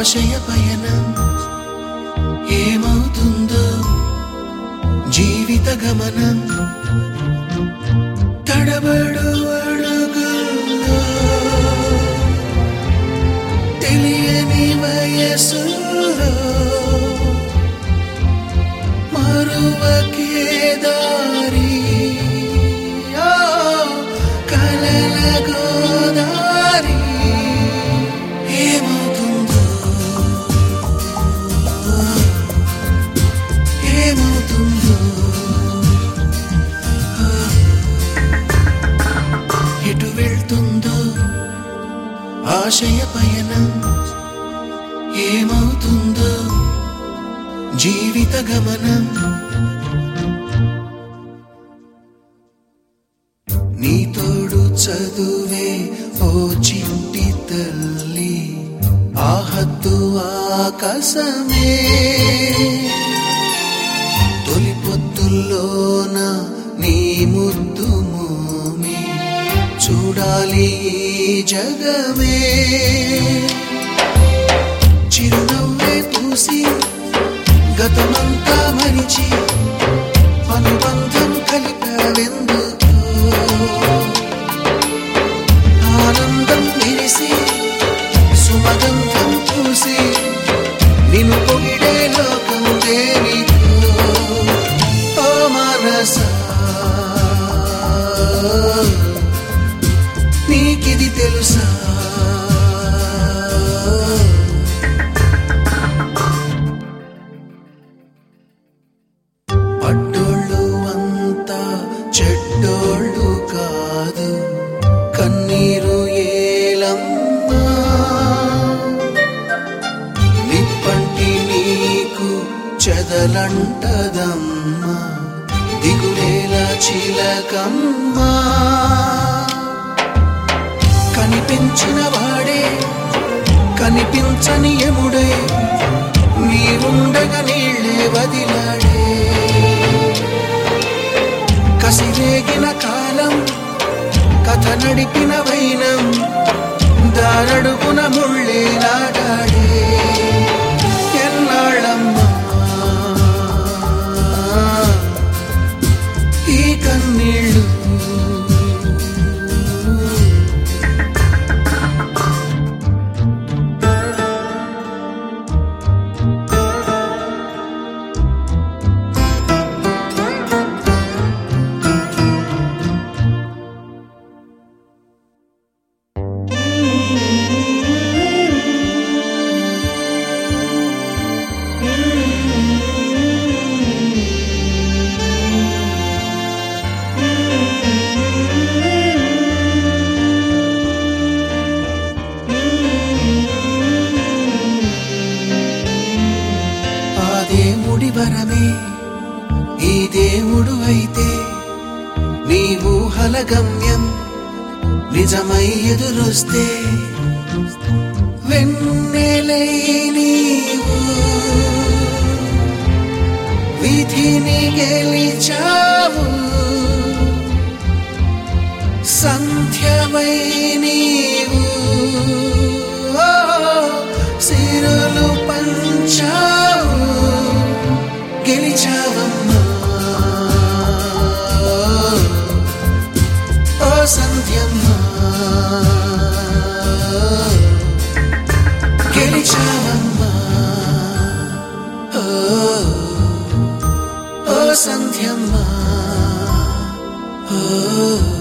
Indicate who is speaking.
Speaker 1: ఆశయ పయనం ఏమవుతుందో జీవిత గమనం తడబడు అడుగుల్లో తెలియని వయసులో మరువకే దారి ఆ, కలల గోదారి ఏమవుతుందో ఏమవుతుందో ఎటు వెళ్తుందో ఆశయ పయనం ఏమవుతుందో జీవిత గమనం నీ తోడు చదువే ఓ చిట్టి తల్లి ఆహద్దు ఆకాశమే తొలి పొద్దుల్లోన నీ ముద్దు మోమి చూడాలి ఈ జగమే చిరునవ్వే పూసి గతమంతా మరిచి అనుబంధం కలిపావెందుకు ఆనందం విరిసి సుమగంధం పూసి నిన్ను పొగిడే లోకం దేనికో ఓ మనస నీకిది తెలుసా పడ్డోళ్ళు అంతా చెడ్డోళ్ళు కాదు కన్నీరు ఏలమ్మా నిప్పంటి నీకు చెదలంటదమ్మా దిగులేల చిలకమ్మా కనిపించిన వాడే కనిపించని ఎముడే నీవుండగా నీళ్ళే వదిలాడే కసిరేగిన కాలం కథ నడిపిన వైనం దారడుకున ముళ్ళే నాడాడే ఎన్నాళ్ళమ్మా ఈ కన్నీళ్ళు ఆ దేవుడి వరమే ఈ దేవుడు అయితే నీ ఊహల గమ్యం నిజమై ఎదురొస్తే వెన్నెలై నీవు విధిని గెలిచావు సంధ్యమై నీవు ఓ, సిరులు పంచావు గెలిచావమ్మా ఓ సంధ్యమ్మా గెలిచావమ్మా ఓ, ఓ సంధ్యమ్మా ఓ